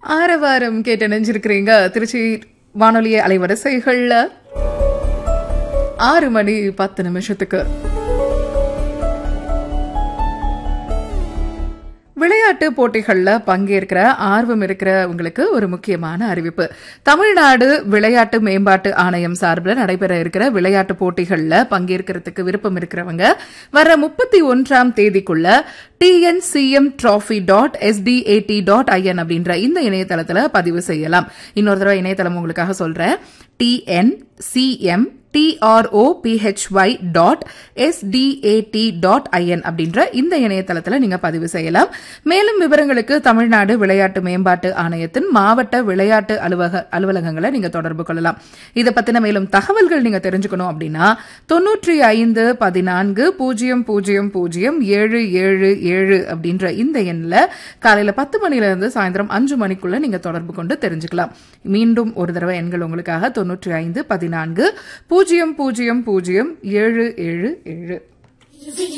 ஆரவாரம் கேட்டு நினைஞ்சிருக்கிறீங்க திருச்சி வானொலி அலைவரிசைகள்ல ஆறு மணி பத்து நிமிஷத்துக்கு விளையாட்டு போட்டிகள்ல பங்கேற்கிற ஆர்வம் இருக்கிற உங்களுக்கு ஒரு முக்கியமான அறிவிப்பு தமிழ்நாடு விளையாட்டு மேம்பாட்டு ஆணையம் சார்பில் நடைபெற இருக்கிற விளையாட்டு போட்டிகள்ல பங்கேற்கிறதுக்கு விருப்பம் இருக்கிறவங்க வர முப்பத்தி ஒன்றாம் தேதிக்குள்ள TNCM trophy dot SDAT dot IN அப்படின்ற இந்த இணையதளத்துல பதிவு செய்யலாம் இன்னொரு தடவை இணையதளம் உங்களுக்காக சொல்றேன் TNCM TROPHY dot SDAT dot IN அப்படின்ற இந்த இணையதளத்தில் நீங்க பதிவு செய்யலாம் மேலும் விவரங்களுக்கு தமிழ்நாடு விளையாட்டு மேம்பாட்டு ஆணையத்தின் மாவட்ட விளையாட்டு அலுவலக அலுவலகங்களை நீங்க தொடர்பு கொள்ளலாம் இதை பத்தின மேலும் தகவல்கள் நீங்க தெரிஞ்சுக்கணும் அப்படின்னா தொன்னூற்றி ஐந்து பதினான்கு பூஜ்ஜியம் பூஜ்ஜியம் பூஜ்ஜியம் ஏழு ஏழு ஏழு அப்படின்ற இந்த எண்ணில் காலையில பத்து மணில இருந்து சாயந்தரம் அஞ்சு மணிக்குள்ள நீங்க தொடர்பு கொண்டு தெரிஞ்சுக்கலாம் மீண்டும் ஒரு தடவை எண்கள் உங்களுக்காக தொன்னூற்றி ஐந்து பதினான்கு பூஜ்ஜியம் பூஜ்ஜியம் பூஜ்ஜியம் ஏழு ஏழு ஏழு